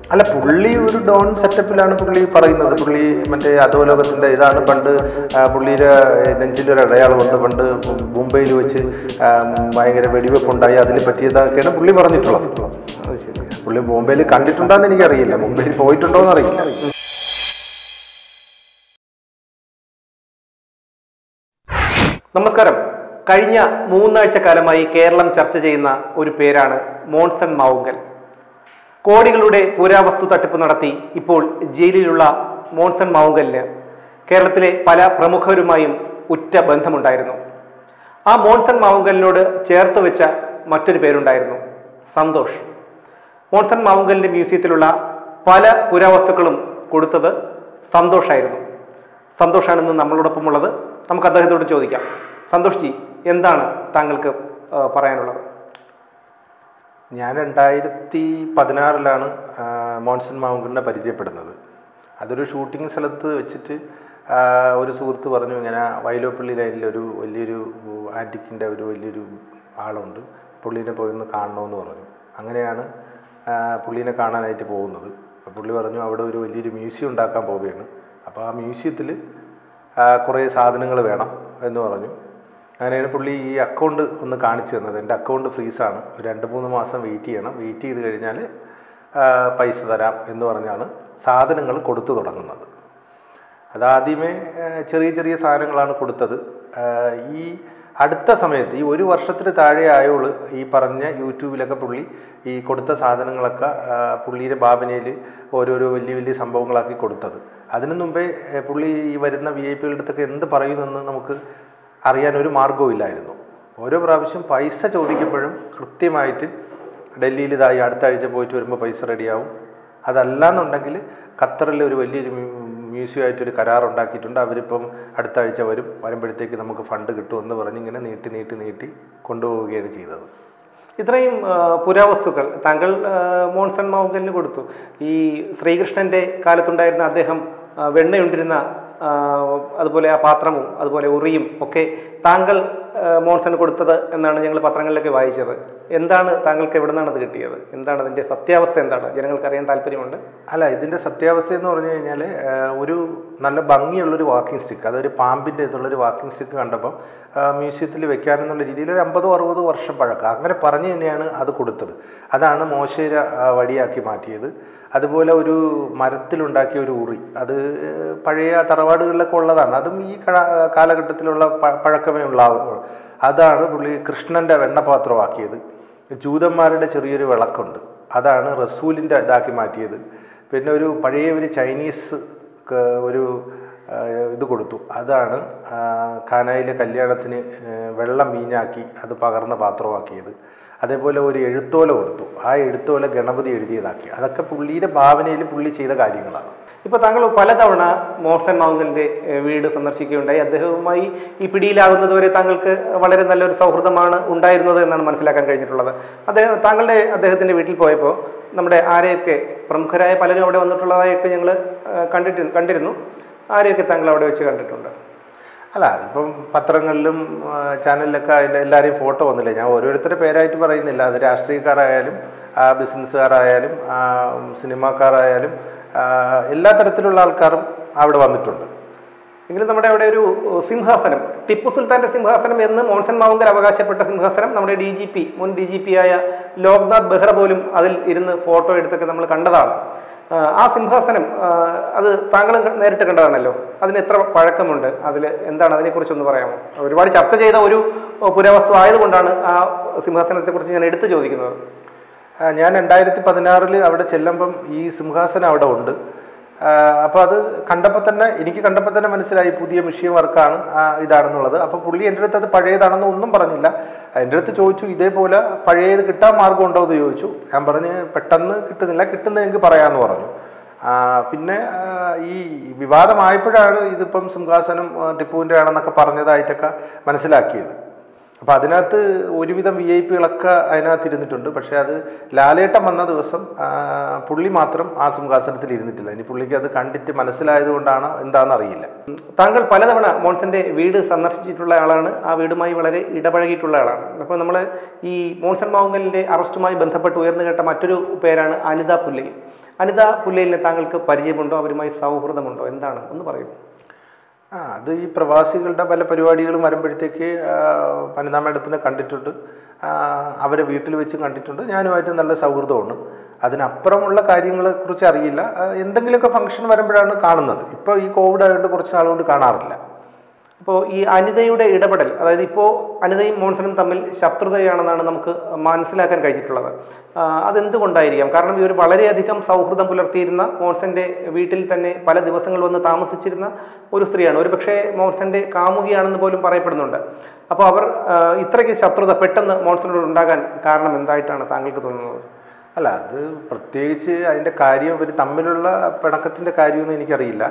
അല്ല പുള്ളി ഒരു ഡോൺ സെറ്റപ്പിലാണ് പുള്ളി പറയുന്നത് പുള്ളി മറ്റേ അധോലോകത്തിന്റെ ഇതാണ് പണ്ട് ആ, പുള്ളിയുടെ നെഞ്ചിലൊരു അടയാളമുണ്ട് പണ്ട് മുംബൈയിൽ വെച്ച് ആ, ഭയങ്കര വെടിവെപ്പുണ്ടായി അതിനെ പറ്റിയതൊക്കെയാണ് പുള്ളി പറഞ്ഞിട്ടുള്ളത് അത് ശരി പുള്ളി മുംബൈയിൽ കണ്ടിട്ടുണ്ടോന്ന് എനിക്കറിയില്ല മുംബൈയിൽ പോയിട്ടുണ്ടോ എന്ന് അറിയില്ല നമസ്കാരം കഴിഞ്ഞ മൂന്നാഴ്ച കാലമായി കേരളം ചർച്ച ചെയ്യുന്ന ഒരു പേരാണ് മോൺസൺ മാവുങ്കൽ കോടികളുടെ പുരാവസ്തു തട്ടിപ്പ് നടത്തി ഇപ്പോൾ ജയിലിലുള്ള മോൺസൺ മാവുങ്കലിന് കേരളത്തിലെ പല പ്രമുഖരുമായും ഉറ്റ ബന്ധമുണ്ടായിരുന്നു ആ മോൺസൺ മാവുങ്കലിനോട് ചേർത്ത് വെച്ച മറ്റൊരു പേരുണ്ടായിരുന്നു സന്തോഷ് മോൺസൺ മാവുങ്കലിന്റെ മ്യൂസിയത്തിലുള്ള പല പുരാവസ്തുക്കളും കൊടുത്തത് സന്തോഷായിരുന്നു സന്തോഷാണ് ഇന്ന് നമ്മളോടൊപ്പം ഉള്ളത് നമുക്ക് അദ്ദേഹത്തോട് ചോദിക്കാം സന്തോഷ് ജി എന്താണ് താങ്കൾക്ക് ആ, പറയാനുള്ളത് ഞാൻ രണ്ടായിരത്തി പതിനാറിലാണ് മോൺസൺ മാവുങ്കലിനെ പരിചയപ്പെടുന്നത് അതൊരു ഷൂട്ടിംഗ് സ്ഥലത്ത് വെച്ചിട്ട് ആ, ഒരു സുഹൃത്ത് പറഞ്ഞു ഇങ്ങനെ വയലോപ്പള്ളി ലൈനിൽ ഒരു വലിയൊരു ആൻറ്റിക്കിൻ്റെ ഒരു വലിയൊരു ആളുണ്ട് പുള്ളീനെ പോയി ഒന്ന് കാണണമെന്ന് പറഞ്ഞു അങ്ങനെയാണ് ആ, പുള്ളീനെ കാണാനായിട്ട് പോകുന്നത് അപ്പോൾ പുള്ളി പറഞ്ഞു അവിടെ ഒരു വലിയൊരു മ്യൂസിയം ഉണ്ടാക്കാൻ പോവുകയാണ് അപ്പോൾ ആ മ്യൂസിയത്തിൽ കുറേ സാധനങ്ങൾ വേണം എന്ന് പറഞ്ഞു അങ്ങനെയാണ് പുള്ളി ഈ അക്കൗണ്ട് ഒന്ന് കാണിച്ചു തന്നത് എൻ്റെ അക്കൗണ്ട് ഫ്രീസാണ് ഒരു രണ്ട് മൂന്ന് മാസം വെയിറ്റ് ചെയ്യണം വെയിറ്റ് ചെയ്ത് കഴിഞ്ഞാൽ ആ, പൈസ തരാം എന്ന് പറഞ്ഞാണ് സാധനങ്ങൾ കൊടുത്തു തുടങ്ങുന്നത് അതാദ്യമേ ആ, ചെറിയ ചെറിയ സാധനങ്ങളാണ് കൊടുത്തത് ആ, ഈ അടുത്ത സമയത്ത് ഈ ഒരു വർഷത്തിന് താഴെ ആയോള് ഈ പറഞ്ഞ യൂട്യൂബിലൊക്കെ പുള്ളി ഈ കൊടുത്ത സാധനങ്ങളൊക്കെ ആ, പുള്ളിയുടെ ഭാവനയിൽ ഓരോരോ വലിയ വലിയ സംഭവങ്ങളാക്കി കൊടുത്തത് അതിനു മുമ്പേ ഏ, പുള്ളി ഈ വരുന്ന വി ഐ പികളുടെ അടുത്തൊക്കെ എന്ത് പറയുമെന്ന് നമുക്ക് അറിയാൻ ഒരു മാർഗവും ഇല്ലായിരുന്നു ഓരോ പ്രാവശ്യം പൈസ ചോദിക്കുമ്പോഴും കൃത്യമായിട്ട് ഡൽഹിയിൽ ഇതായി അടുത്ത ആഴ്ച പോയിട്ട് വരുമ്പോൾ പൈസ റെഡിയാവും അതല്ല എന്നുണ്ടെങ്കിൽ ഖത്തറിൽ ഒരു വലിയൊരു മ്യൂസിയം ആയിട്ടൊരു കരാർ ഉണ്ടാക്കിയിട്ടുണ്ട് അവരിപ്പം അടുത്ത ആഴ്ച വരും വരുമ്പോഴത്തേക്ക് നമുക്ക് ഫണ്ട് കിട്ടുമെന്ന് പറഞ്ഞ് ഇങ്ങനെ നീട്ടി നീട്ടി നീട്ടി കൊണ്ടുപോവുകയാണ് ചെയ്തത് ഇത്രയും ആ, പുരാവസ്തുക്കൾ താങ്കൾ ആ, മോൺസൺ മാവുങ്കലിന് കൊടുത്തു ഈ ശ്രീകൃഷ്ണന്റെ കാലത്തുണ്ടായിരുന്ന അദ്ദേഹം ആ, വെണ്ണയുണ്ടിരുന്ന ആ, അതുപോലെ ആ പാത്രവും അതുപോലെ ഉറിയും ഒക്കെ താങ്കൾ ആ, മോൺസണ് കൊടുത്തത് എന്നാണ് ഞങ്ങൾ പത്രങ്ങളിലൊക്കെ വായിച്ചത് എന്താണ് താങ്കൾക്ക് എവിടെ നിന്നാണ് അത് കിട്ടിയത് എന്താണ് അതിന്റെ സത്യാവസ്ഥ എന്താണ് ജനങ്ങൾക്ക് അറിയാൻ താല്പര്യമുണ്ട് അല്ല ഇതിൻ്റെ സത്യാവസ്ഥ എന്ന് പറഞ്ഞു കഴിഞ്ഞാൽ ഒരു നല്ല ഭംഗിയുള്ളൊരു വാക്കിംഗ് സ്റ്റിക്ക് അതൊരു പാമ്പിൻ്റെ ഇതുള്ളൊരു വാക്കിംഗ് സ്റ്റിക്ക് കണ്ടപ്പോൾ മ്യൂസിയത്തിൽ വെക്കാനെന്നുള്ള രീതിയിൽ ഒരു അമ്പതോ അറുപതോ വർഷം പഴക്കം അങ്ങനെ പറഞ്ഞു തന്നെയാണ് അത് കൊടുത്തത് അതാണ് മോശേര ആ, വടിയാക്കി മാറ്റിയത് അതുപോലെ ഒരു മരത്തിലുണ്ടാക്കിയ ഒരു ഉറി അത് ഏഹ്, പഴയ തറവാടുകളിലൊക്കെ ഉള്ളതാണ് അതും ഈ ക- കാലഘട്ടത്തിലുള്ള പ- പഴക്കമേ ഉള്ള അതാണ് പുള്ളി കൃഷ്ണൻ്റെ വെണ്ണപാത്രമാക്കിയത് ജൂതന്മാരുടെ ചെറിയൊരു വിളക്കുണ്ട് അതാണ് റസൂലിൻ്റെ ഇതാക്കി മാറ്റിയത് പിന്നെ ഒരു പഴയ ഒരു ചൈനീസ് ക- ഒരു ആ, ഇത് കൊടുത്തു അതാണ് ആ, കാനായിലെ കല്യാണത്തിന് ഏ, വെള്ളം മീഞ്ഞാക്കി അത് പകർന്ന പാത്രമാക്കിയത് അതേപോലെ ഒരു എഴുത്തോല കൊടുത്തു ആ എഴുത്തോല ഗണപതി എഴുതിയതാക്കി അതൊക്കെ പുള്ളിയുടെ ഭാവനയിൽ പുള്ളി ചെയ്ത കാര്യങ്ങളാണ് ഇപ്പൊ താങ്കൾ പലതവണ മോഹൻ മാവുങ്കലിന്റെ ഏഹ്, വീട് സന്ദർശിക്കുകയുണ്ടായി അദ്ദേഹവുമായി ഈ പിടിയിലാകുന്നത് വരെ താങ്കൾക്ക് വളരെ നല്ലൊരു സൗഹൃദമാണ് ഉണ്ടായിരുന്നത് എന്നാണ് മനസ്സിലാക്കാൻ കഴിഞ്ഞിട്ടുള്ളത് അദ്ദേഹം താങ്കളുടെ അദ്ദേഹത്തിന്റെ വീട്ടിൽ പോയപ്പോൾ നമ്മുടെ ആരെയൊക്കെ പ്രമുഖരായ പലരും അവിടെ വന്നിട്ടുള്ളതായിട്ട് ഞങ്ങൾ കണ്ടിട്ട് കണ്ടിരുന്നു ആരെയൊക്കെ താങ്കൾ അവിടെ വെച്ച് കണ്ടിട്ടുണ്ട് അല്ല അതിപ്പം പത്രങ്ങളിലും ആ, ചാനലിലൊക്കെ അതിൻ്റെ എല്ലാവരെയും ഫോട്ടോ വന്നില്ലേ ഞാൻ ഓരോരുത്തരുടെ പേരായിട്ട് പറയുന്നില്ല അത് രാഷ്ട്രീയക്കാരായാലും ആ, ബിസിനസ്സുകാരായാലും ആ, സിനിമാക്കാരായാലും ആ, എല്ലാ തരത്തിലുള്ള ആൾക്കാരും അവിടെ വന്നിട്ടുണ്ട് എങ്കിലും നമ്മുടെ അവിടെ ഒരു ഏഹ്, സിംഹാസനം ടിപ്പു സുൽത്താന്റെ സിംഹാസനം എന്ന് മോൺസൺ മാവുങ്കൽ അവകാശപ്പെട്ട സിംഹാസനം നമ്മുടെ ഡി ജി പി മുൻ ഡി ജി പി ആയ ലോക്നാഥ് ബെഹ്റ പോലും അതിൽ ഇരുന്ന് ഫോട്ടോ എടുത്തൊക്കെ നമ്മൾ കണ്ടതാണ് ആഹ് ആ സിംഹാസനം ആഹ് അത് താങ്കളും ക- നേരിട്ട് കണ്ടതാണല്ലോ അതിന് എത്ര പഴക്കമുണ്ട് അതിൽ എന്താണ് അതിനെക്കുറിച്ചൊന്ന് പറയാമോ ഒരുപാട് ചർച്ച ചെയ്ത ഒരു ഏഹ്, പുരാവസ്തു ആയതുകൊണ്ടാണ് ആ സിംഹാസനത്തെക്കുറിച്ച് ഞാൻ എടുത്തു ചോദിക്കുന്നത് ആ, ഞാൻ രണ്ടായിരത്തി പതിനാറിൽ അവിടെ ചെല്ലുമ്പം ഈ സിംഹാസനം അവിടെ ഉണ്ട് അപ്പോൾ അത് കണ്ടപ്പോൾ തന്നെ എനിക്ക് കണ്ടപ്പോൾ തന്നെ മനസ്സിലായി പുതിയ മിഷ്യൻ വർക്കാണ് ആ, ഇതാണെന്നുള്ളത് അപ്പോൾ പുള്ളി എൻ്റെ അടുത്ത് അത് പഴയതാണെന്ന് ഒന്നും പറഞ്ഞില്ല എൻ്റെ അടുത്ത് ചോദിച്ചു ഇതേപോലെ പഴയത് കിട്ടാൻ മാർഗം ഉണ്ടോ എന്ന് ചോദിച്ചു ഞാൻ പറഞ്ഞ് പെട്ടെന്ന് കിട്ടുന്നില്ല കിട്ടുന്ന എനിക്ക് പറയാമെന്ന് പറഞ്ഞു ആ, പിന്നെ ആ, ഈ വിവാദമായപ്പോഴാണ് ഇതിപ്പം സിംഹാസനം ആ, ടിപ്പുവിൻ്റെ ആണെന്നൊക്കെ പറഞ്ഞതായിട്ടൊക്കെ മനസ്സിലാക്കിയത് അപ്പോൾ അതിനകത്ത് ഒരുവിധം വി ഐ പികളൊക്കെ അതിനകത്ത് ഇരുന്നിട്ടുണ്ട് പക്ഷേ അത് ലാലേട്ടം വന്ന ദിവസം ആ, പുള്ളി മാത്രം ആ സിംഹാസനത്തിൽ ഇരുന്നിട്ടില്ല ഇനി പുള്ളിക്ക് അത് കണ്ടിട്ട് മനസ്സിലായത് കൊണ്ടാണോ എന്താണെന്ന് അറിയില്ല താങ്കൾ പലതവണ മോൺസന്റെ വീട് സന്ദർശിച്ചിട്ടുള്ള ആളാണ് ആ വീടുമായി വളരെ ഇടപഴകിയിട്ടുള്ള ആളാണ് അപ്പോൾ നമ്മൾ ഈ മോൺസൺ മാവുങ്കലിന്റെ അറസ്റ്റുമായി ബന്ധപ്പെട്ട് ഉയർന്നു കേട്ട മറ്റൊരു പേരാണ് അനിത പുല്ലയിൽ അനിത പുല്ലയിലിനെ താങ്കൾക്ക് പരിചയമുണ്ടോ അവരുമായി സൗഹൃദമുണ്ടോ എന്താണ് ഒന്ന് പറയൂ ആ അത് ഈ പ്രവാസികളുടെ പല പരിപാടികളും വരുമ്പോഴത്തേക്ക് വനിത മേഡത്തിനെ കണ്ടിട്ടുണ്ട് ആ, അവരെ വീട്ടിൽ വെച്ച് കണ്ടിട്ടുണ്ട് ഞാനുമായിട്ട് നല്ല സൗഹൃദമാണ് അതിനപ്പുറമുള്ള കാര്യങ്ങളെക്കുറിച്ച് അറിയില്ല ആ, എന്തെങ്കിലുമൊക്കെ ഫംഗ്ഷൻ വരുമ്പോഴാണ് കാണുന്നത് ഇപ്പോൾ ഈ കോവിഡ് ആയതുകൊണ്ട് കുറച്ച് നാളുകൊണ്ട് കാണാറില്ല അപ്പോൾ ഈ അനിതയുടെ ഇടപെടൽ അതായത് ഇപ്പോൾ അനിതയും മോൺസണും തമ്മിൽ ശത്രുതയാണെന്നാണ് നമുക്ക് മനസ്സിലാക്കാൻ കഴിഞ്ഞിട്ടുള്ളത് ആ, അതെന്തുകൊണ്ടായിരിക്കാം കാരണം ഇവർ വളരെയധികം സൗഹൃദം പുലർത്തിയിരുന്ന മോൺസന്റെ വീട്ടിൽ തന്നെ പല ദിവസങ്ങൾ വന്ന് താമസിച്ചിരുന്ന ഒരു സ്ത്രീയാണ് ഒരു പക്ഷേ മോൺസന്റെ കാമുകിയാണെന്ന് പോലും പറയപ്പെടുന്നുണ്ട് അപ്പോൾ അവർ ആ, ഇത്രയ്ക്ക് ശത്രുത പെട്ടെന്ന് മോൺസനോട് ഉണ്ടാകാൻ കാരണം എന്തായിട്ടാണ് താങ്കൾക്ക് തോന്നുന്നത് അല്ല അത് പ്രത്യേകിച്ച് അതിൻ്റെ കാര്യം ഇവർ തമ്മിലുള്ള പിണക്കത്തിൻ്റെ കാര്യമൊന്നും എനിക്കറിയില്ല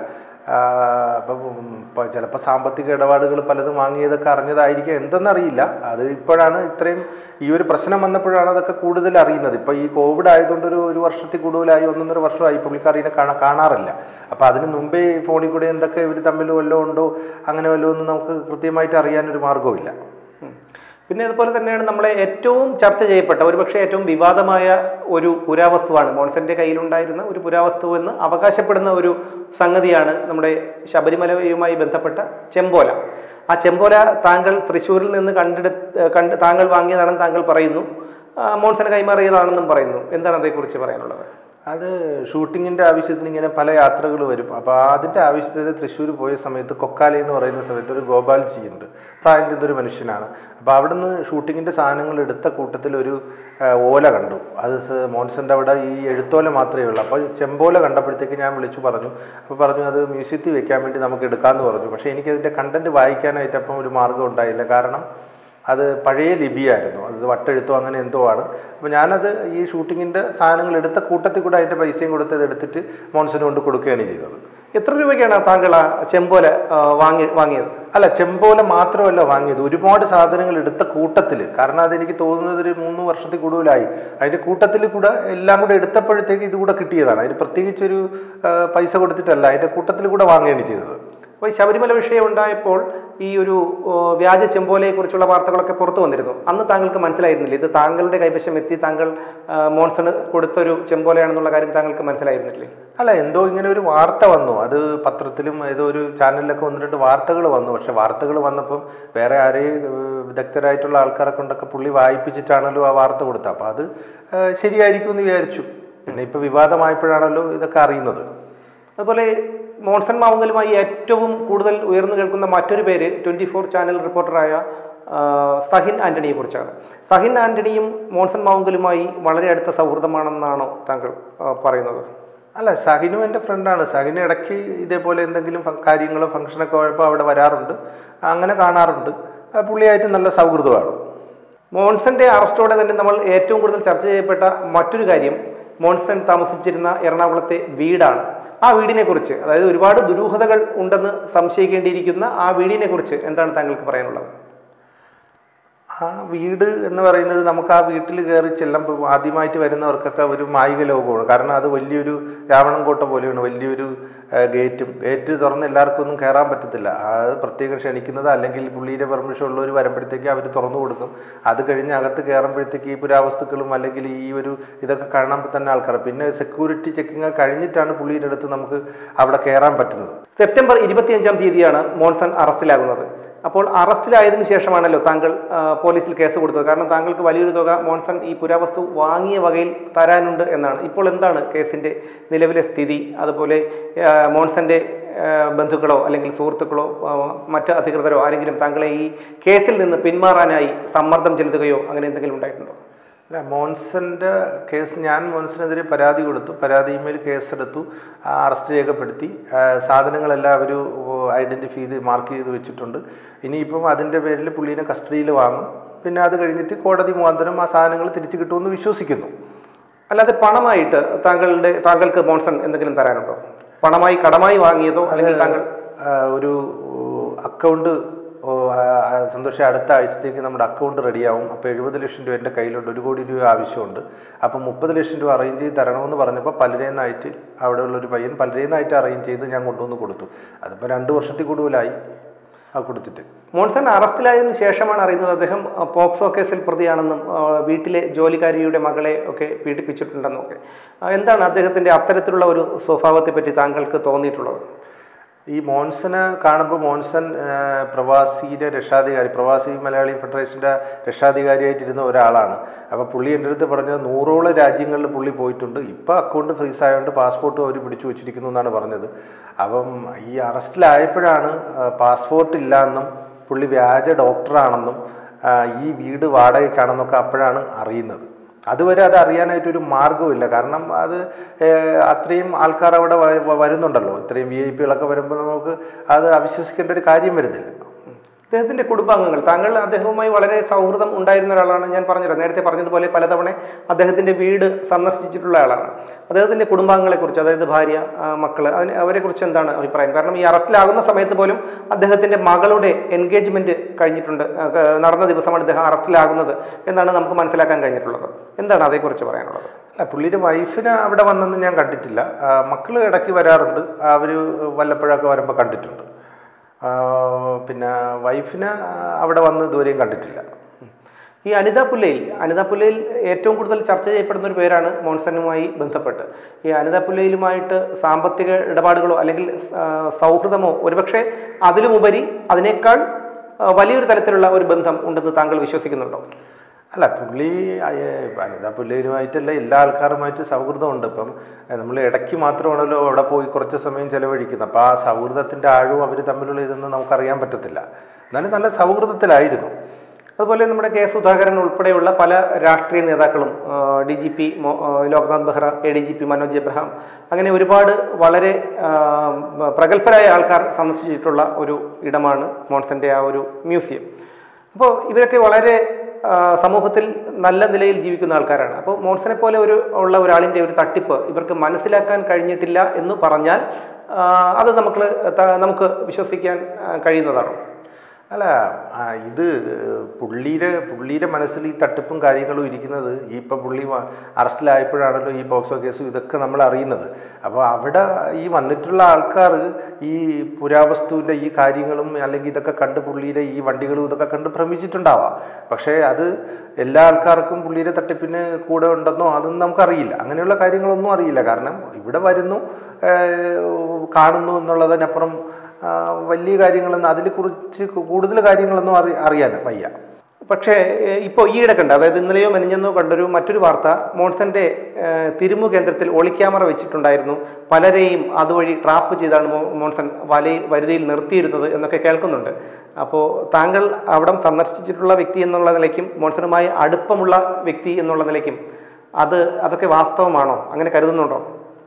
അപ്പം ചിലപ്പോൾ സാമ്പത്തിക ഇടപാടുകൾ പലതും വാങ്ങിയതൊക്കെ അറിഞ്ഞതായിരിക്കും എന്തെന്നറിയില്ല അത് ഇപ്പോഴാണ് ഇത്രയും ഈ ഒരു പ്രശ്നം വന്നപ്പോഴാണ് അതൊക്കെ കൂടുതൽ അറിയുന്നത് ഇപ്പോൾ ഈ കോവിഡ് ആയതുകൊണ്ട് ഒരു ഒരു വർഷത്തിൽ കൂടുതലായി ഒന്നൊന്നര വർഷമായി പുള്ളിക്കാരിനെ കാണാ കാണാറില്ല അപ്പോൾ അതിന് മുമ്പേ ഈ ഫോണിൽ കൂടെ എന്തൊക്കെ ഇവർ തമ്മിൽ വല്ലതും ഉണ്ടോ അങ്ങനെ വല്ലതും ഒന്നും നമുക്ക് കൃത്യമായിട്ട് അറിയാനൊരു മാർഗ്ഗവുമില്ല ഉം. പിന്നെ അതുപോലെ തന്നെയാണ് നമ്മളെ ഏറ്റവും ചർച്ച ചെയ്യപ്പെട്ട ഒരുപക്ഷെ ഏറ്റവും വിവാദമായ ഒരു പുരാവസ്തുവാണ് മോൺസന്റെ കയ്യിലുണ്ടായിരുന്ന ഒരു പുരാവസ്തു എന്ന് അവകാശപ്പെടുന്ന ഒരു സംഗതിയാണ് നമ്മുടെ ശബരിമലയുമായി ബന്ധപ്പെട്ട ചെമ്പോല ആ ചെമ്പോല താങ്കൾ തൃശ്ശൂരിൽ നിന്ന് കണ്ടെടു കണ്ട് താങ്കൾ വാങ്ങിയതാണെന്ന് താങ്കൾ പറയുന്നു ആ, മോൺസന് കൈമാറിയതാണെന്നും പറയുന്നു എന്താണ് അതേക്കുറിച്ച് പറയാനുള്ളത് അത് ഷൂട്ടിങ്ങിൻ്റെ ആവശ്യത്തിന് ഇങ്ങനെ പല യാത്രകൾ വരും അപ്പോൾ അതിൻ്റെ ആവശ്യത്തിന് തൃശ്ശൂർ പോയ സമയത്ത് കൊക്കാല എന്ന് പറയുന്ന സമയത്ത് ഒരു ഗോപാൽജി ഉണ്ട് പ്രായം ചെന്നൊരു മനുഷ്യനാണ് അപ്പോൾ അവിടുന്ന് ഷൂട്ടിങ്ങിൻ്റെ സാധനങ്ങൾ എടുത്ത കൂട്ടത്തിൽ ഒരു ആ, ഓല കണ്ടു അത് സ- മോൻസൻ്റെ അവിടെ ഈ എഴുത്തോല മാത്രമേ ഉള്ളൂ അപ്പോൾ ചെമ്പോല കണ്ടപ്പോഴത്തേക്ക് ഞാൻ വിളിച്ചു പറഞ്ഞു അപ്പോൾ പറഞ്ഞു അത് മ്യൂസിയത്തിൽ വെക്കാൻ വേണ്ടി നമുക്ക് എടുക്കാമെന്ന് പറഞ്ഞു പക്ഷേ എനിക്കതിൻ്റെ കണ്ടൻറ്റ് വായിക്കാനായിട്ട് അപ്പം ഒരു മാർഗ്ഗം ഉണ്ടായില്ല കാരണം അത് പഴയ ലിപിയായിരുന്നു അത് വട്ടെഴുത്തോ അങ്ങനെ എന്തോ ആണ് അപ്പോൾ ഞാനത് ഈ ഷൂട്ടിങ്ങിൻ്റെ സാധനങ്ങൾ എടുത്ത കൂട്ടത്തിൽ കൂടെ അതിൻ്റെ പൈസയും കൊടുത്ത് അത് എടുത്തിട്ട് മോൺസിന് കൊണ്ട് കൊടുക്കുകയാണ് ചെയ്തത് എത്ര രൂപയ്ക്കാണ് താങ്കൾ ആ ചെമ്പോല ആ, വാങ്ങി വാങ്ങിയത് അല്ല ചെമ്പോല മാത്രമല്ല വാങ്ങിയത് ഒരുപാട് സാധനങ്ങൾ എടുത്ത കൂട്ടത്തിൽ കാരണം അതെനിക്ക് തോന്നുന്നത് ഒരു മൂന്ന് വർഷത്തിൽ കൂടുതലായി അതിൻ്റെ കൂട്ടത്തിൽ കൂടെ എല്ലാം കൂടെ എടുത്തപ്പോഴത്തേക്ക് ഇത് കൂടെ കിട്ടിയതാണ് അതിന് പ്രത്യേകിച്ചൊരു ആ, പൈസ കൊടുത്തിട്ടല്ല അതിൻ്റെ കൂട്ടത്തിൽ കൂടെ വാങ്ങുകയാണ് ചെയ്തത് അപ്പോൾ ഈ ശബരിമല വിഷയം ഉണ്ടായപ്പോൾ ഈ ഒരു ഓ, വ്യാജ ചെമ്പോലയെ കുറിച്ചുള്ള വാർത്തകളൊക്കെ പുറത്തു വന്നിരുന്നു അന്ന് താങ്കൾക്ക് മനസ്സിലായിരുന്നില്ല ഇത് താങ്കളുടെ കൈവശം എത്തി താങ്കൾ ആ, മോൺസണ് കൊടുത്തൊരു ചെമ്പോലയാണെന്നുള്ള കാര്യം താങ്കൾക്ക് മനസ്സിലായിരുന്നില്ലേ അല്ല എന്തോ ഇങ്ങനെ ഒരു വാർത്ത വന്നു അത് പത്രത്തിലും ഏതോ ഒരു ചാനലിലൊക്കെ ഒന്ന് രണ്ട് വാർത്തകൾ വന്നു പക്ഷെ വാർത്തകൾ വന്നപ്പം വേറെ ആരെയും ഏഹ്, വിദഗ്ധരായിട്ടുള്ള ആൾക്കാരെ കൊണ്ടൊക്കെ പുള്ളി വായിപ്പിച്ചിട്ടാണല്ലോ ആ വാർത്ത കൊടുത്തത് അപ്പോൾ അത് ഏഹ്, ശരിയായിരിക്കും എന്ന് വിചാരിച്ചു പിന്നെ ഇപ്പോൾ വിവാദമായപ്പോഴാണല്ലോ ഇതൊക്കെ അറിയുന്നത് അതുപോലെ മോൺസൺ മാവുങ്കലുമായി ഏറ്റവും കൂടുതൽ ഉയർന്നു കേൾക്കുന്ന മറ്റൊരു പേര് ട്വന്റി ഫോർ ചാനൽ റിപ്പോർട്ടറായ ആ, സഹിൻ ആന്റണിയെ കുറിച്ചാണ് സഹിൻ ആന്റണിയും മോൺസൺ മാവുങ്കലുമായി വളരെ അടുത്ത സൗഹൃദമാണെന്നാണോ താങ്കൾ ആ, പറയുന്നത് അല്ല സഹിനും എൻ്റെ ഫ്രണ്ടാണ് സഹിന് ഇടയ്ക്ക് ഇതേപോലെ എന്തെങ്കിലും ഫ- കാര്യങ്ങളോ ഫംഗ്ഷനൊക്കെ പോയപ്പോൾ അവിടെ വരാറുണ്ട് അങ്ങനെ കാണാറുണ്ട് ആ, പുള്ളിയായിട്ട് നല്ല സൗഹൃദമാണ് മോൺസന്റെ അറസ്റ്റോടെ തന്നെ നമ്മൾ ഏറ്റവും കൂടുതൽ ചർച്ച ചെയ്യപ്പെട്ട മറ്റൊരു കാര്യം മോൺസൺ താമസിച്ചിരുന്ന എറണാകുളത്തെ വീടാണ് ആ വീടിനെ കുറിച്ച് അതായത് ഒരുപാട് ദുരൂഹതകൾ ഉണ്ടെന്ന് സംശയിക്കേണ്ടിയിരിക്കുന്ന ആ വീടിനെ കുറിച്ച് എന്താണ് താങ്കൾക്ക് പറയാനുള്ളത് ആ വീട് എന്ന് പറയുന്നത് നമുക്ക് ആ വീട്ടിൽ കയറി ചെല്ലുമ്പോൾ ആദ്യമായിട്ട് വരുന്നവർക്കൊക്കെ ഒരു മായിക ലോകമാണ് കാരണം അത് വലിയൊരു രാവണൻകോട്ട പോലെയാണ് വലിയൊരു ആ, ഗേറ്റും ഗേറ്റ് തുറന്ന് എല്ലാവർക്കും ഒന്നും കയറാൻ പറ്റത്തില്ല അത് പ്രത്യേകം ക്ഷണിക്കുന്നത് അല്ലെങ്കിൽ പുള്ളിയുടെ പെർമിഷൻ ഉള്ളവർ വരുമ്പോഴത്തേക്ക് അവർ തുറന്നു കൊടുക്കും അത് കഴിഞ്ഞ് അകത്ത് കയറുമ്പോഴത്തേക്ക് ഈ പുരാവസ്തുക്കളും അല്ലെങ്കിൽ ഈ ഒരു ഇതൊക്കെ കാണാൻ തന്നെ ആൾക്കാർ പിന്നെ സെക്യൂരിറ്റി ചെക്കിങ് കഴിഞ്ഞിട്ടാണ് പുള്ളിയുടെ അടുത്ത് നമുക്ക് അവിടെ കയറാൻ പറ്റുന്നത് സെപ്റ്റംബർ ഇരുപത്തിയഞ്ചാം തീയതിയാണ് മോൺസൺ അറസ്റ്റിലാകുന്നത് അപ്പോൾ അറസ്റ്റിലായതിനു ശേഷമാണല്ലോ താങ്കൾ ആ, പോലീസിൽ കേസ് കൊടുത്തത് കാരണം താങ്കൾക്ക് വലിയൊരു തുക മോൺസൺ ഈ പുരാവസ്തു വാങ്ങിയ വകയിൽ തരാനുണ്ട് എന്നാണ് ഇപ്പോൾ എന്താണ് കേസിന്റെ നിലവിലെ സ്ഥിതി അതുപോലെ ആ, മോൺസന്റെ ആ, ബന്ധുക്കളോ അല്ലെങ്കിൽ സുഹൃത്തുക്കളോ ആ, മറ്റ് അധികൃതരോ ആരെങ്കിലും താങ്കളെ ഈ കേസിൽ നിന്ന് പിന്മാറാനായി സമ്മർദ്ദം ചെലുത്തുകയോ അങ്ങനെ എന്തെങ്കിലും ഉണ്ടായിട്ടുണ്ടോ അല്ല മോൻസന്റെ കേസ് ഞാൻ മോൻസനെതിരെ പരാതി കൊടുത്തു പരാതിയുമേൽ കേസെടുത്തു ആ, അറസ്റ്റ് രേഖപ്പെടുത്തി ആ, സാധനങ്ങളെല്ലാം അവർ ഐഡൻറ്റിഫൈ ചെയ്ത് മാർക്ക് ചെയ്ത് വെച്ചിട്ടുണ്ട് ഇനിയിപ്പം അതിൻ്റെ പേരിൽ പുള്ളീനെ കസ്റ്റഡിയിൽ വാങ്ങും പിന്നെ അത് കഴിഞ്ഞിട്ട് കോടതി മുഖാന്തരം ആ സാധനങ്ങൾ തിരിച്ചു കിട്ടുമെന്ന് വിശ്വസിക്കുന്നു അല്ലാതെ പണമായിട്ട് താങ്കളുടെ താങ്കൾക്ക് മോൺസൺ എന്തെങ്കിലും തരാനുണ്ടോ പണമായി കടമായി വാങ്ങിയതോ അല്ലെങ്കിൽ താങ്കൾ ആ, ഒരു അക്കൗണ്ട് ഓ, ആ, ആ, സന്തോഷം അടുത്ത ആഴ്ചത്തേക്ക് നമ്മുടെ അക്കൗണ്ട് റെഡിയാവും അപ്പോൾ എഴുപത് ലക്ഷം രൂപ എൻ്റെ കയ്യിലുണ്ട് ഒരു കോടി രൂപ ആവശ്യമുണ്ട് അപ്പോൾ മുപ്പത് ലക്ഷം രൂപ അറേഞ്ച് ചെയ്ത് തരണമെന്ന് പറഞ്ഞപ്പോൾ പലരേന്നായിട്ട് അവിടെയുള്ള ഒരു പയ്യൻ പലരേന്നായിട്ട് അറേഞ്ച് ചെയ്ത് ഞാൻ കൊണ്ടുവന്ന് കൊടുത്തു അതിപ്പോൾ രണ്ട് വർഷത്തിൽ കൂടുതലായി ആ കൊടുത്തിട്ട് മോൺസൺ അറസ്റ്റിലായതിനു ശേഷമാണ് അറിയുന്നത് അദ്ദേഹം ആ, പോക്സോ കേസിൽ പ്രതിയാണെന്നും ആ, വീട്ടിലെ ജോലിക്കാരിയുടെ മകളെ ഒക്കെ പീഡിപ്പിച്ചിട്ടുണ്ടെന്നും ഒക്കെ ആ, എന്താണ് അദ്ദേഹത്തിന്റെ അത്തരത്തിലുള്ള ഒരു സ്വഭാവത്തെ പറ്റി താങ്കൾക്ക് തോന്നിയിട്ടുള്ളത് ഈ മോൻസനെ കാണുമ്പോൾ മോൻസൺ ആ, പ്രവാസിയുടെ രക്ഷാധികാരി പ്രവാസി മലയാളി ഫെഡറേഷൻ്റെ രക്ഷാധികാരിയായിട്ടിരുന്ന ഒരാളാണ് അപ്പോൾ പുള്ളി എൻ്റെ അടുത്ത് പറഞ്ഞത് നൂറോളം രാജ്യങ്ങളിൽ പുള്ളി പോയിട്ടുണ്ട് ഇപ്പോൾ അക്കൗണ്ട് ഫ്രീസ് ആയതുകൊണ്ട് പാസ്പോർട്ടും അവർ പിടിച്ചു വെച്ചിരിക്കുന്നു എന്നാണ് പറഞ്ഞത് അപ്പം ഈ അറസ്റ്റിലായപ്പോഴാണ് പാസ്പോർട്ട് ഇല്ല എന്നും പുള്ളി വ്യാജ ഡോക്ടറാണെന്നും ആ, ഈ വീട് വാടകയ്ക്കാണെന്നൊക്കെ അപ്പോഴാണ് അറിയുന്നത് അതുവരെ അത് അറിയാനായിട്ടൊരു മാർഗ്ഗമില്ല കാരണം അത് ഏഹ്, അത്രയും ആൾക്കാർ അവിടെ വ- വ- വരുന്നുണ്ടല്ലോ ഇത്രയും വി ഐ പികളൊക്കെ വരുമ്പോൾ നമുക്ക് അത് അവിശ്വസിക്കേണ്ട ഒരു കാര്യം വരുന്നില്ല അദ്ദേഹത്തിന്റെ കുടുംബാംഗങ്ങൾ താങ്കൾ അദ്ദേഹവുമായി വളരെ സൗഹൃദം ഉണ്ടായിരുന്ന ഒരാളാണ് ഞാൻ പറഞ്ഞത് നേരത്തെ പറഞ്ഞതുപോലെ പലതവണ അദ്ദേഹത്തിന്റെ വീട് സന്ദർശിച്ചിട്ടുള്ള ആളാണ് അദ്ദേഹത്തിന്റെ കുടുംബാംഗങ്ങളെ കുറിച്ച് അതായത് ഭാര്യ ആ, മക്കള് അതിന് അവരെ കുറിച്ച് എന്താണ് അഭിപ്രായം കാരണം ഈ അറസ്റ്റിലാകുന്ന സമയത്ത് പോലും അദ്ദേഹത്തിന്റെ മകളുടെ എൻഗേജ്മെന്റ് കഴിഞ്ഞിട്ടുണ്ട് ആ, ക- നടന്ന ദിവസമാണ് ഇദ്ദേഹം അറസ്റ്റിലാകുന്നത് എന്നാണ് നമുക്ക് മനസ്സിലാക്കാൻ കഴിഞ്ഞിട്ടുള്ളത് എന്താണ് അതേക്കുറിച്ച് പറയാനുള്ളത് അല്ല പുള്ളിയുടെ വൈഫിനെ അവിടെ വന്നെന്ന് ഞാൻ കണ്ടിട്ടില്ല മക്കൾ ഇടയ്ക്ക് വരാറുണ്ട് അവർ വല്ലപ്പോഴൊക്കെ വരുമ്പോൾ കണ്ടിട്ടുണ്ട് ആ, പിന്നെ വൈഫിനെ അവിടെ വന്ന് ഇതുവരെയും കണ്ടിട്ടില്ല ഈ അനിത പുല്ലയിൽ അനിത പുല്ലയിൽ ഏറ്റവും കൂടുതൽ ചർച്ച ചെയ്യപ്പെടുന്ന ഒരു പേരാണ് മോൺസനുമായി ബന്ധപ്പെട്ട് ഈ അനിത പുല്ലയിലുമായിട്ട് സാമ്പത്തിക ഇടപാടുകളോ അല്ലെങ്കിൽ ആ, സൗഹൃദമോ ഒരുപക്ഷെ അതിലുമുപരി അതിനേക്കാൾ ആ, വലിയൊരു തരത്തിലുള്ള ഒരു ബന്ധം ഉണ്ടെന്ന് താങ്കൾ വിശ്വസിക്കുന്നുണ്ടോ അല്ല പുള്ളി അയ- അനിതാ പുള്ളിയുമായിട്ടല്ല എല്ലാ ആൾക്കാരുമായിട്ട് സൗഹൃദമുണ്ട് ഇപ്പം നമ്മൾ ഇടയ്ക്ക് മാത്രമാണല്ലോ അവിടെ പോയി കുറച്ച് സമയം ചെലവഴിക്കുന്നത് അപ്പോൾ ആ സൗഹൃദത്തിൻ്റെ ആഴവും അവർ തമ്മിലുള്ള ഇതൊന്നും നമുക്കറിയാൻ പറ്റത്തില്ല എന്നാലും നല്ല സൗഹൃദത്തിലായിരുന്നു അതുപോലെ നമ്മുടെ കെ സുധാകരൻ ഉൾപ്പെടെയുള്ള പല രാഷ്ട്രീയ നേതാക്കളും D G P Loknath Behera A D G P Manoj Abraham അങ്ങനെ ഒരുപാട് വളരെ ആ, പ്രഗത്ഭരായ ആൾക്കാർ സന്ദർശിച്ചിട്ടുള്ള ഒരു ഇടമാണ് മോൺസന്റെ ആ ഒരു മ്യൂസിയം അപ്പോൾ ഇവരൊക്കെ വളരെ ആ, സമൂഹത്തിൽ നല്ല നിലയിൽ ജീവിക്കുന്ന ആൾക്കാരാണ് അപ്പോൾ മോൺസനെ പോലെ ഒരു ഉള്ള ഒരാളിൻ്റെ ഒരു തട്ടിപ്പ് ഇവർക്ക് മനസ്സിലാക്കാൻ കഴിഞ്ഞിട്ടില്ല എന്ന് പറഞ്ഞാൽ ആ, അത് നമുക്ക് നമുക്ക് വിശ്വസിക്കാൻ ആ, കഴിയുന്നതാണോ അല്ല ആ, ഇത് പുള്ളിയുടെ പുള്ളിയുടെ മനസ്സിൽ ഈ തട്ടിപ്പും കാര്യങ്ങളും ഇരിക്കുന്നത് ഈ ഇപ്പം പുള്ളി വ- അറസ്റ്റിലായപ്പോഴാണല്ലോ ഈ പോക്സോ കേസും ഇതൊക്കെ നമ്മൾ അറിയുന്നത് അപ്പോൾ അവിടെ ഈ വന്നിട്ടുള്ള ആൾക്കാർ ഈ പുരാവസ്തുവിൻ്റെ ഈ കാര്യങ്ങളും അല്ലെങ്കിൽ ഇതൊക്കെ കണ്ട് പുള്ളിയുടെ ഈ വണ്ടികളും ഇതൊക്കെ കണ്ട് ഭ്രമിച്ചിട്ടുണ്ടാവാം പക്ഷേ അത് എല്ലാ ആൾക്കാർക്കും പുള്ളിയുടെ തട്ടിപ്പിന് കൂടെ ഉണ്ടെന്നോ അതൊന്നും നമുക്കറിയില്ല അങ്ങനെയുള്ള കാര്യങ്ങളൊന്നും അറിയില്ല കാരണം ഇവിടെ വരുന്നു ഏഹ്, കാണുന്നു എന്നുള്ളതിനപ്പുറം ആ, വലിയ കാര്യങ്ങളൊന്നും അതിനെ കുറിച്ച് കൂടുതൽ കാര്യങ്ങളൊന്നും അറി അറിയാൻ വയ്യ പക്ഷേ ഏഹ്, ഇപ്പോൾ ഈയിടെ കണ്ട അതായത് ഇന്നലെയോ മെനഞ്ഞെന്നോ കണ്ടൊരു മറ്റൊരു വാർത്ത മോൺസന്റെ ഏഹ്, തിരുമു കേന്ദ്രത്തിൽ ഒളിക്യാമറ വെച്ചിട്ടുണ്ടായിരുന്നു പലരെയും അതുവഴി ട്രാപ്പ് ചെയ്താണ് മോ- മോൺസൺ വലയിൽ വരുതിയിൽ നിർത്തിയിരുന്നത് എന്നൊക്കെ കേൾക്കുന്നുണ്ട് അപ്പോൾ താങ്കൾ അവിടം സന്ദർശിച്ചിട്ടുള്ള വ്യക്തി എന്നുള്ള നിലയ്ക്കും മോൺസണുമായി അടുപ്പമുള്ള വ്യക്തി എന്നുള്ള നിലയ്ക്കും അത് അതൊക്കെ വാസ്തവമാണോ അങ്ങനെ കരുതുന്നുണ്ടോ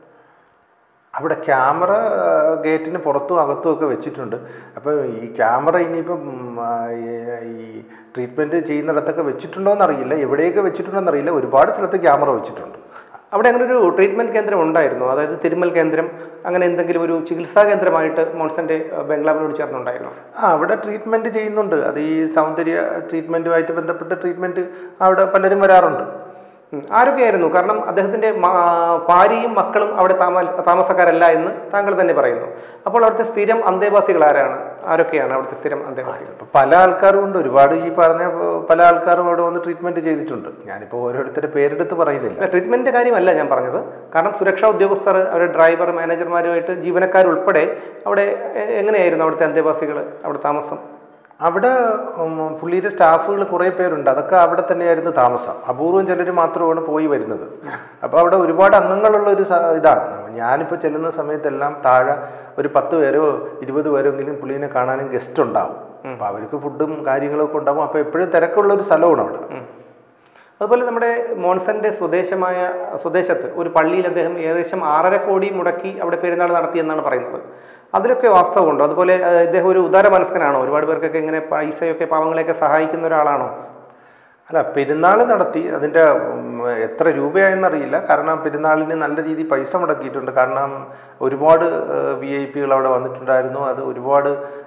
അവിടെ ക്യാമറ ഗേറ്റിന് പുറത്തും അകത്തും ഒക്കെ വെച്ചിട്ടുണ്ട് അപ്പോൾ ഈ ക്യാമറ ഇനിയിപ്പം ഉം, ആ, ഈ- ഈ ട്രീറ്റ്മെൻറ്റ് ചെയ്യുന്നിടത്തൊക്കെ വെച്ചിട്ടുണ്ടോ എന്നറിയില്ല എവിടെയൊക്കെ വെച്ചിട്ടുണ്ടോ എന്നറിയില്ല ഒരുപാട് സ്ഥലത്ത് ക്യാമറ വെച്ചിട്ടുണ്ട് അവിടെ അങ്ങനെ ഒരു ട്രീറ്റ്മെന്റ് കേന്ദ്രം ഉണ്ടായിരുന്നു അതായത് തിരുമൽ കേന്ദ്രം അങ്ങനെ എന്തെങ്കിലും ഒരു ചികിത്സാ കേന്ദ്രമായിട്ട് മോൺസന്റെ ഏഹ്, ബംഗ്ലാവിനോട് ചേർന്നുണ്ടായിരുന്നു ആ അവിടെ ട്രീറ്റ്മെൻറ്റ് ചെയ്യുന്നുണ്ട് അത് ഈ സൗന്ദര്യ ട്രീറ്റ്മെൻറ്റുമായിട്ട് ബന്ധപ്പെട്ട് ട്രീറ്റ്മെൻറ്റ് അവിടെ പലരും വരാറുണ്ട് ഉം. ആരൊക്കെയായിരുന്നു കാരണം അദ്ദേഹത്തിന്റെ മാ- ഭാര്യയും മക്കളും അവിടെ താമ താമസക്കാരല്ല എന്ന് താങ്കൾ തന്നെ പറയുന്നു അപ്പോൾ അവിടുത്തെ സ്ഥിരം അന്തേവാസികൾ ആരാണ് ആരൊക്കെയാണ് അവിടുത്തെ സ്ഥിരം അന്തേവാസികൾ ഇപ്പൊ പല ആൾക്കാരും ഉണ്ട് ഒരുപാട് ഈ പറഞ്ഞ പല ആൾക്കാരും അവിടെ വന്ന് ട്രീറ്റ്മെൻറ്റ് ചെയ്തിട്ടുണ്ട് ഞാനിപ്പോൾ ഓരോരുത്തരുടെ പേരെടുത്ത് പറയുന്നില്ല അല്ല, ട്രീറ്റ്മെന്റിന്റെ കാര്യമല്ല ഞാൻ പറഞ്ഞത് കാരണം സുരക്ഷാ ഉദ്യോഗസ്ഥർ അവരുടെ ഡ്രൈവർ മാനേജർമാരുമായിട്ട് ജീവനക്കാരുൾപ്പെടെ അവിടെ എ- എങ്ങനെയായിരുന്നു അവിടുത്തെ അന്തേവാസികൾ അവിടെ താമസം അവിടെ ഉം, പുള്ളിയുടെ സ്റ്റാഫുകൾ കുറേ പേരുണ്ട് അതൊക്കെ അവിടെ തന്നെയായിരുന്നു താമസം അപൂർവം ചിലർ മാത്രമാണ് പോയി വരുന്നത് അപ്പോൾ അവിടെ ഒരുപാട് അംഗങ്ങളുള്ള ഒരു സ- ഇതാണ് ഞാനിപ്പോൾ ചെല്ലുന്ന സമയത്തെല്ലാം താഴെ ഒരു പത്ത് പേരോ ഇരുപത് പേരെങ്കിലും പുള്ളീനെ കാണാനും ഗസ്റ്റ് ഉണ്ടാവും അപ്പോൾ അവർക്ക് ഫുഡും കാര്യങ്ങളൊക്കെ ഉണ്ടാവും അപ്പോൾ എപ്പോഴും തിരക്കുള്ള ഒരു സ്ഥലമാണ് അവിടെ ഉം. അതുപോലെ നമ്മുടെ മോൺസന്റെ സ്വദേശമായ സ്വദേശത്ത് ഒരു പള്ളിയിൽ അദ്ദേഹം ഏകദേശം ആറര കോടി മുടക്കി അവിടെ പെരുന്നാൾ നടത്തി എന്നാണ് പറയുന്നത് അതിലൊക്കെ വാസ്തവമുണ്ടോ അതുപോലെ ഏഹ്, ഇദ്ദേഹം ഒരു ഉദാര മനസ്കനാണോ ഒരുപാട് പേർക്കൊക്കെ ഇങ്ങനെ പൈസയൊക്കെ പാവങ്ങളെയൊക്കെ സഹായിക്കുന്ന ഒരാളാണോ അല്ല പെരുന്നാൾ നടത്തി അതിൻ്റെ ഉം, എത്ര രൂപയായെന്നറിയില്ല കാരണം പെരുന്നാളിന് നല്ല രീതിയിൽ പൈസ മുടക്കിയിട്ടുണ്ട് കാരണം ഒരുപാട് വി ഐ പികൾ അവിടെ വന്നിട്ടുണ്ടായിരുന്നു അത് ഒരുപാട്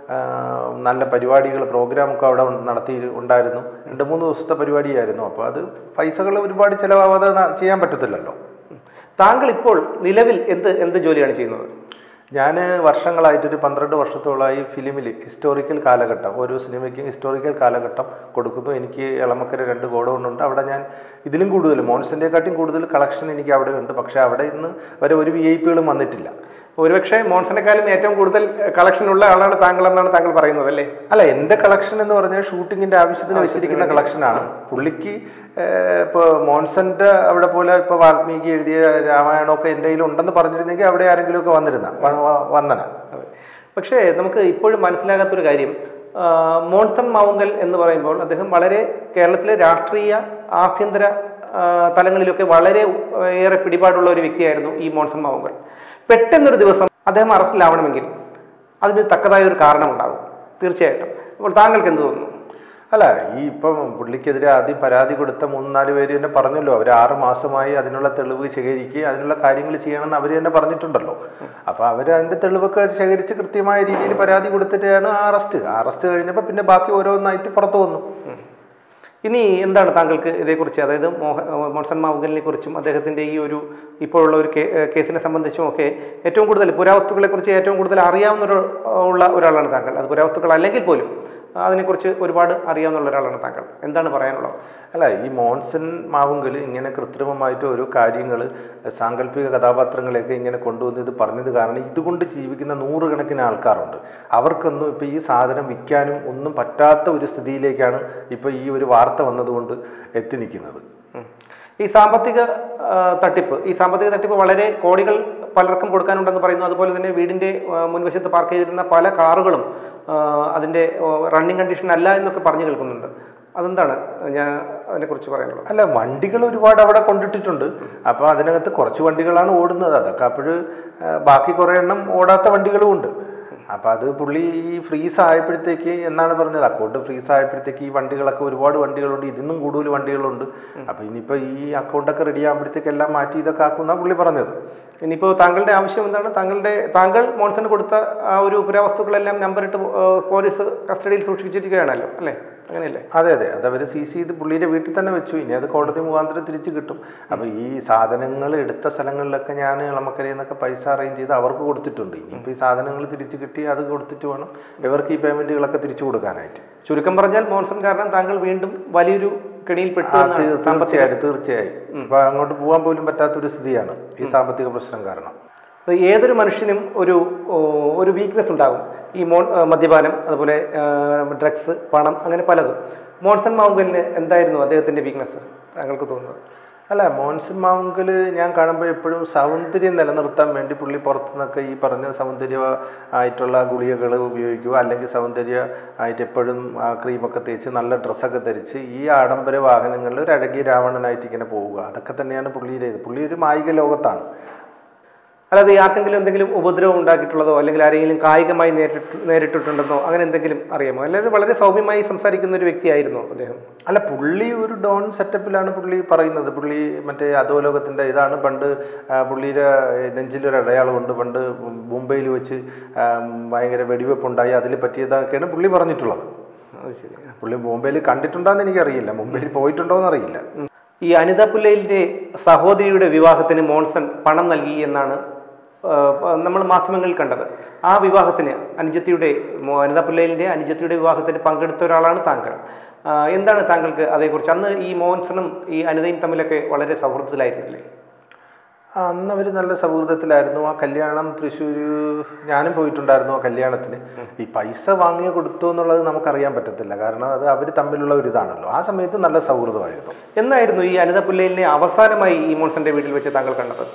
ആ, നല്ല പരിപാടികൾ പ്രോഗ്രാമൊക്കെ അവിടെ നടത്തി ഉണ്ടായിരുന്നു രണ്ട് മൂന്ന് ദിവസത്തെ പരിപാടിയായിരുന്നു അപ്പോൾ അത് പൈസകൾ ഒരുപാട് ചിലവാകാതെ ന- ചെയ്യാൻ പറ്റത്തില്ലല്ലോ താങ്കൾ ഇപ്പോൾ നിലവിൽ എന്ത് എന്ത് ജോലിയാണ് ചെയ്യുന്നത് ഞാൻ വർഷങ്ങളായിട്ടൊരു പന്ത്രണ്ട് വർഷത്തോളമായി ഫിലിമിൽ ഹിസ്റ്റോറിക്കൽ കാലഘട്ടം ഓരോ സിനിമയ്ക്കും ഹിസ്റ്റോറിക്കൽ കാലഘട്ടം കൊടുക്കുന്നു എനിക്ക് എളമക്കര രണ്ട് ഗോഡൗണുണ്ട് അവിടെ ഞാൻ ഇതിലും കൂടുതൽ മോൺസിൻ്റെക്കാട്ടും കൂടുതൽ കളക്ഷൻ എനിക്ക് അവിടെ ഉണ്ട് പക്ഷേ അവിടെ ഇന്ന് വരെ ഒരു വി ഐ പികളും വന്നിട്ടില്ല ഒരുപക്ഷെ മോൺസണെക്കാളും ഏറ്റവും കൂടുതൽ കളക്ഷൻ ഉള്ള ആളാണ് താങ്കൾ എന്നാണ് താങ്കൾ പറയുന്നത് അല്ലേ അല്ല എൻ്റെ കളക്ഷൻ എന്ന് പറഞ്ഞാൽ ഷൂട്ടിങ്ങിൻ്റെ ആവശ്യത്തിന് വെച്ചിരിക്കുന്ന കളക്ഷനാണ് പുള്ളിക്ക് ഇപ്പോൾ മോൺസന്റെ അവിടെ പോലെ ഇപ്പോൾ വാൽമീകി എഴുതിയ രാമായണമൊക്കെ എൻ്റെ കയ്യിൽ ഉണ്ടെന്ന് പറഞ്ഞിരുന്നെങ്കിൽ അവിടെ ആരെങ്കിലുമൊക്കെ വന്നിരുന്ന വ- വ- വന്നന അതെ. പക്ഷേ നമുക്ക് ഇപ്പോഴും മനസ്സിലാകാത്തൊരു കാര്യം ആ, മോൺസൺ മാവുങ്കൽ എന്ന് പറയുമ്പോൾ അദ്ദേഹം വളരെ കേരളത്തിലെ രാഷ്ട്രീയ ആഭ്യന്തര ആ, തലങ്ങളിലൊക്കെ വളരെ ഏറെ പിടിപാടുള്ള ഒരു വ്യക്തിയായിരുന്നു ഈ മോൺസൺ മാവുങ്കൽ പെട്ടെന്നൊരു ദിവസം അദ്ദേഹം അറസ്റ്റിലാവണമെങ്കിൽ അതിന് തക്കതായ ഒരു കാരണമുണ്ടാകും തീർച്ചയായിട്ടും അപ്പോൾ താങ്കൾക്ക് എന്ത് തോന്നുന്നു അല്ല ഈ ഇപ്പം പുള്ളിക്കെതിരെ ആദ്യം പരാതി കൊടുത്ത മൂന്ന് നാല് പേര് തന്നെ പറഞ്ഞല്ലോ അവർ ആറ് മാസമായി അതിനുള്ള തെളിവ് ശേഖരിക്കുക അതിനുള്ള കാര്യങ്ങൾ ചെയ്യണമെന്ന് അവർ തന്നെ പറഞ്ഞിട്ടുണ്ടല്ലോ അപ്പോൾ അവർ അതിൻ്റെ തെളിവൊക്കെ ശേഖരിച്ച് കൃത്യമായ രീതിയിൽ പരാതി കൊടുത്തിട്ടാണ് ആ അറസ്റ്റ് ആ അറസ്റ്റ് കഴിഞ്ഞപ്പോൾ പിന്നെ ബാക്കി ഓരോന്നായിട്ട് പുറത്തു വന്നു ഇനി എന്താണ് താങ്കൾക്ക് ഇതേക്കുറിച്ച് അതായത് മോഹ മോൺസൺ മാവുങ്കലിനെ കുറിച്ചും അദ്ദേഹത്തിന്റെ ഈ ഒരു ഇപ്പോഴുള്ള ഒരു കേ- ഏഹ് കേസിനെ സംബന്ധിച്ചും ഒക്കെ ഏറ്റവും കൂടുതൽ പുരാവസ്തുക്കളെ കുറിച്ച് ഏറ്റവും കൂടുതൽ അറിയാവുന്ന ഒരു ഉള്ള ഒരാളാണ് താങ്കൾ അത് പുരാവസ്തുക്കൾ അല്ലെങ്കിൽ പോലും അതിനെക്കുറിച്ച് ഒരുപാട് അറിയാവുന്ന ഒരാളാണ് താങ്കൾ എന്താണ് പറയാനുള്ളത് അല്ല ഈ മോൺസൺ മാവുങ്കൽ ഇങ്ങനെ കൃത്രിമമായിട്ട് ഓരോ കാര്യങ്ങൾ സാങ്കല്പിക കഥാപാത്രങ്ങളെയൊക്കെ ഇങ്ങനെ കൊണ്ടുവന്ന് ഇത് പറഞ്ഞത് കാരണം ഇതുകൊണ്ട് ജീവിക്കുന്ന നൂറുകണക്കിന് ആൾക്കാരുണ്ട് അവർക്കൊന്നും ഇപ്പോൾ ഈ സാധനം വിൽക്കാനും ഒന്നും പറ്റാത്ത ഒരു സ്ഥിതിയിലേക്കാണ് ഇപ്പോൾ ഈ ഒരു വാർത്ത വന്നതുകൊണ്ട് എത്തി നിൽക്കുന്നത് ഉം. ഈ സാമ്പത്തിക ആ, തട്ടിപ്പ് ഈ സാമ്പത്തിക തട്ടിപ്പ് വളരെ കോടികൾ പലർക്കും കൊടുക്കാനുണ്ടെന്ന് പറയുന്നു അതുപോലെ തന്നെ വീടിന്റെ ആ, മുൻവശത്ത് പാർക്ക് ചെയ്തിരുന്ന പല കാറുകളും ആ, അതിന്റെ റണ്ണിങ് കണ്ടീഷൻ അല്ല എന്നൊക്കെ പറഞ്ഞു കേൾക്കുന്നുണ്ട് അതെന്താണ് ഞാൻ അതിനെക്കുറിച്ച് പറയാനുള്ളത് അല്ല വണ്ടികൾ ഒരുപാട് അവിടെ കൊണ്ടിട്ടിട്ടുണ്ട് അപ്പോൾ അതിനകത്ത് കുറച്ച് വണ്ടികളാണ് ഓടുന്നത് അതൊക്കെ അപ്പോൾ ബാക്കി കുറേ എണ്ണം ഓടാത്ത വണ്ടികളും ഉണ്ട് അപ്പോൾ അത് പുള്ളി ഈ ഫ്രീസ് ആയപ്പോഴത്തേക്ക് എന്നാണ് പറഞ്ഞത് അക്കൗണ്ട് ഫ്രീസ് ആയപ്പോഴത്തേക്ക് ഈ വണ്ടികളൊക്കെ ഒരുപാട് വണ്ടികളുണ്ട് ഇതിന്നും കൂടുതൽ വണ്ടികളുണ്ട് അപ്പോൾ ഇനിയിപ്പോൾ ഈ അക്കൗണ്ടൊക്കെ റെഡി ആകുമ്പോഴത്തേക്ക് എല്ലാം മാറ്റി ഇതൊക്കെ ആക്കുമെന്നാണ് പുള്ളി പറഞ്ഞത് ഇനിയിപ്പോൾ താങ്കളുടെ ആവശ്യം എന്താണ് താങ്കളുടെ താങ്കൾ മോൺസൺ കൊടുത്ത ആ ഒരു പുരാവസ്തുക്കളെല്ലാം നമ്പറിട്ട് പോലീസ് കസ്റ്റഡിയിൽ സൂക്ഷിച്ചിരിക്കുകയാണല്ലോ അല്ലേ അങ്ങനെയല്ലേ അതെ അതെ അത് അവർ സീസ് ചെയ്ത് പുള്ളിയുടെ വീട്ടിൽ തന്നെ വെച്ചു ഇനി അത് കോടതി മുഖാന്തരം തിരിച്ച് കിട്ടും അപ്പോൾ ഈ സാധനങ്ങൾ എടുത്ത സ്ഥലങ്ങളിലൊക്കെ ഞാൻ ഇളമക്കരയിൽ നിന്നൊക്കെ പൈസ അറേഞ്ച് ചെയ്ത് അവർക്ക് കൊടുത്തിട്ടുണ്ട് ഇനിയിപ്പോൾ ഈ സാധനങ്ങൾ തിരിച്ച് കിട്ടി അത് കൊടുത്തിട്ട് വേണം ഇവർക്ക് ഈ പേയ്മെൻറ്റുകളൊക്കെ തിരിച്ചു കൊടുക്കാനായിട്ട് ചുരുക്കം പറഞ്ഞാൽ മോൺസൺ കാരണം താങ്കൾ വീണ്ടും വലിയൊരു കെണിയിൽപ്പെട്ടു ആ, എന്നാണ് തീ- തീർച്ചയായും തീർച്ചയായും അപ്പോൾ അങ്ങോട്ട് പോകാൻ പോലും പറ്റാത്തൊരു സ്ഥിതിയാണ് ഈ സാമ്പത്തിക പ്രശ്നം കാരണം അത് ഏതൊരു മനുഷ്യനും ഒരു ഓ, ഒരു വീക്ക്നെസ് ഉണ്ടാകും ഈ മോൺ ആ, മദ്യപാനം അതുപോലെ ഡ്രഗ്സ് പണം അങ്ങനെ പലതും മോൺസൺ മാവുങ്കലിന് എന്തായിരുന്നു അദ്ദേഹത്തിന്റെ വീക്ക്നെസ് താങ്കൾക്ക് തോന്നുന്നത് അല്ല മോൻസൺ മാവുങ്കൽ ഞാൻ കാണുമ്പോൾ എപ്പോഴും സൗന്ദര്യം നിലനിർത്താൻ വേണ്ടി പുള്ളി പുറത്തു നിന്നൊക്കെ ഈ പറഞ്ഞ സൗന്ദര്യ ആയിട്ടുള്ള ഗുളികകൾ ഉപയോഗിക്കുക അല്ലെങ്കിൽ സൗന്ദര്യ ആയിട്ട് എപ്പോഴും ആ ക്രീമൊക്കെ തേച്ച് നല്ല ഡ്രസ്സൊക്കെ ധരിച്ച് ഈ ആഡംബര വാഹനങ്ങളിൽ ഒരു അഴകിയ രാവണനായിട്ട് ഇങ്ങനെ പോവുക അതൊക്കെ തന്നെയാണ് പുള്ളിയുടെ ഇത് പുള്ളി ഒരു മായിക ലോകത്താണ് അല്ലാതെ ഈ ആർക്കെങ്കിലും എന്തെങ്കിലും ഉപദ്രവം ഉണ്ടാക്കിയിട്ടുള്ളതോ അല്ലെങ്കിൽ ആരെങ്കിലും കായികമായി നേരിട്ട് നേരിട്ടിട്ടുണ്ടെന്നോ അങ്ങനെ എന്തെങ്കിലും അറിയാമോ അല്ലെങ്കിൽ വളരെ സൗമ്യമായി സംസാരിക്കുന്ന ഒരു വ്യക്തിയായിരുന്നോ അദ്ദേഹം അല്ല പുള്ളി ഒരു ഡോൺ സെറ്റപ്പിലാണ് പുള്ളി പറയുന്നത് പുള്ളി മറ്റേ അധോലോകത്തിൻ്റെ ഇതാണ് പണ്ട് ആ, പുള്ളിയുടെ നെഞ്ചിലൊരു അടയാളമുണ്ട് പണ്ട് മുംബൈയിൽ വെച്ച് ആ, ഭയങ്കര വെടിവെപ്പുണ്ടായി അതിൽ പറ്റിയതൊക്കെയാണ് പുള്ളി പറഞ്ഞിട്ടുള്ളത് അത് ശരി പുള്ളി മുംബൈയിൽ കണ്ടിട്ടുണ്ടോയെന്ന് എനിക്കറിയില്ല മുംബൈയിൽ പോയിട്ടുണ്ടോ എന്നറിയില്ല ഈ അനിത പുല്ലയിലിന്റെ സഹോദരിയുടെ വിവാഹത്തിന് മോൺസൺ പണം നൽകി എന്നാണ് നമ്മൾ മാധ്യമങ്ങളിൽ കണ്ടത് ആ വിവാഹത്തിന് അനുജത്തിയുടെ മോ- അനിത പുല്ലയിലിന്റെ അനുജത്തിയുടെ വിവാഹത്തിന് പങ്കെടുത്ത ഒരാളാണ് താങ്കൾ ആ, എന്താണ് താങ്കൾക്ക് അതേക്കുറിച്ച് അന്ന് ഈ മോൺസണും ഈ അനിതയും തമ്മിലൊക്കെ വളരെ സൗഹൃദത്തിലായിരുന്നില്ലേ ആ, അന്ന് അവർ നല്ല സൗഹൃദത്തിലായിരുന്നു ആ കല്യാണം തൃശ്ശൂർ ഞാനും പോയിട്ടുണ്ടായിരുന്നു ആ കല്യാണത്തിന് ഈ പൈസ വാങ്ങി കൊടുത്തു എന്നുള്ളത് നമുക്കറിയാൻ പറ്റത്തില്ല കാരണം അത് അവർ തമ്മിലുള്ള ഒരു ഇതാണല്ലോ ആ സമയത്ത് നല്ല സൗഹൃദമായിരുന്നു എന്നായിരുന്നു ഈ അനിത പുല്ലയിലിനെ അവസാനമായി ഈ മോൺസന്റെ വീട്ടിൽ വെച്ച് താങ്കൾ കണ്ടത്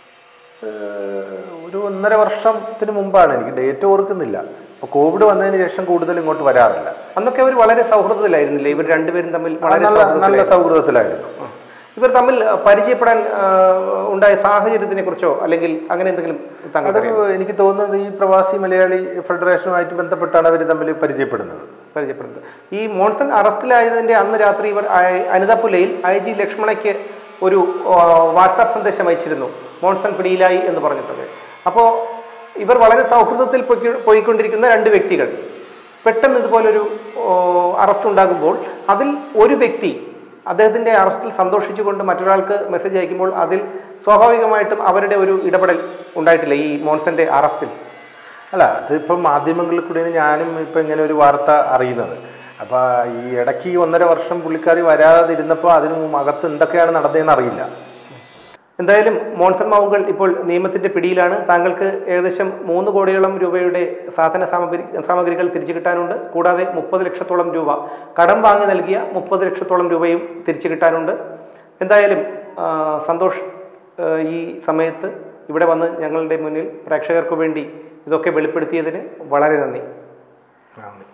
ഏഹ് ഒരു ഒന്നര വർഷത്തിന് മുമ്പാണ് എനിക്ക് ഡേറ്റ് ഓർക്കുന്നില്ല അപ്പോൾ കോവിഡ് വന്നതിന് ശേഷം കൂടുതൽ ഇങ്ങോട്ട് വരാറില്ല അന്നൊക്കെ അവർ വളരെ സൗഹൃദത്തിലായിരുന്നില്ലേ ഇവർ രണ്ടുപേരും തമ്മിൽ ആ, വളരെ നല്ല നല്ല സൗഹൃദത്തിലായിരുന്നു. സൗഹൃദത്തിലായിരുന്നു ഇവർ തമ്മിൽ ആ, പരിചയപ്പെടാൻ ആ, ഉണ്ടായ സാഹചര്യത്തിനെ കുറിച്ചോ അല്ലെങ്കിൽ അങ്ങനെ എന്തെങ്കിലും അത് താങ്കൾ എനിക്ക് തോന്നുന്നത് ഈ പ്രവാസി മലയാളി ഫെഡറേഷനുമായിട്ട് ബന്ധപ്പെട്ടാണ് അവർ തമ്മിൽ പരിചയപ്പെടുന്നത് പരിചയപ്പെടുന്നത് ഈ മോൺസൺ അറസ്റ്റിലായതിന്റെ അന്ന് രാത്രി ഇവർ ഐ- അനിത പുലയിൽ ഐ ജി ലക്ഷ്മണയ്ക്ക് ഒരു ആ, വാട്സാപ്പ് സന്ദേശം അയച്ചിരുന്നു മോൺസൺ പിടിയിലായി എന്ന് പറഞ്ഞിട്ടൊക്കെ അപ്പോൾ ഇവർ വളരെ സൗഹൃദത്തിൽ പൊയ്ക്കൊ- പോയിക്കൊണ്ടിരിക്കുന്ന രണ്ട് വ്യക്തികൾ പെട്ടെന്ന് ഇതുപോലൊരു അറസ്റ്റ് ഉണ്ടാകുമ്പോൾ അതിൽ ഒരു വ്യക്തി അദ്ദേഹത്തിന്റെ അറസ്റ്റിൽ സന്തോഷിച്ചുകൊണ്ട് മറ്റൊരാൾക്ക് മെസ്സേജ് അയക്കുമ്പോൾ അതിൽ സ്വാഭാവികമായിട്ടും അവരുടെ ഒരു ഇടപെടൽ ഉണ്ടായിട്ടില്ല ഈ മോൺസന്റെ അറസ്റ്റിൽ അല്ല അതിപ്പം മാധ്യമങ്ങളിൽ കൂടിയാണ് ഞാനും ഇപ്പം ഇങ്ങനെ ഒരു വാർത്ത അറിയുന്നത് അപ്പോൾ ഈ ഇടയ്ക്ക് ഈ ഒന്നര വർഷം പുള്ളിക്കാരി വരാതിരുന്നപ്പോൾ അതിന് അകത്ത് എന്തൊക്കെയാണ് നടന്നതെന്ന് അറിയില്ല എന്തായാലും മോൺസൺ മാവുകൾ ഇപ്പോൾ നിയമത്തിന്റെ പിടിയിലാണ് താങ്കൾക്ക് ഏകദേശം മൂന്ന് കോടിയോളം രൂപയുടെ സാധന സാമഗ്രി സാമഗ്രികൾ തിരിച്ചു കിട്ടാനുണ്ട് കൂടാതെ മുപ്പത് ലക്ഷത്തോളം രൂപ കടം വാങ്ങി നൽകിയ മുപ്പത് ലക്ഷത്തോളം രൂപയും തിരിച്ചു കിട്ടാനുണ്ട് എന്തായാലും ആ, സന്തോഷ് ആ, ഈ സമയത്ത് ഇവിടെ വന്ന് ഞങ്ങളുടെ മുന്നിൽ പ്രേക്ഷകർക്ക് വേണ്ടി ഇതൊക്കെ വെളിപ്പെടുത്തിയതിന് വളരെ നന്ദി നന്ദി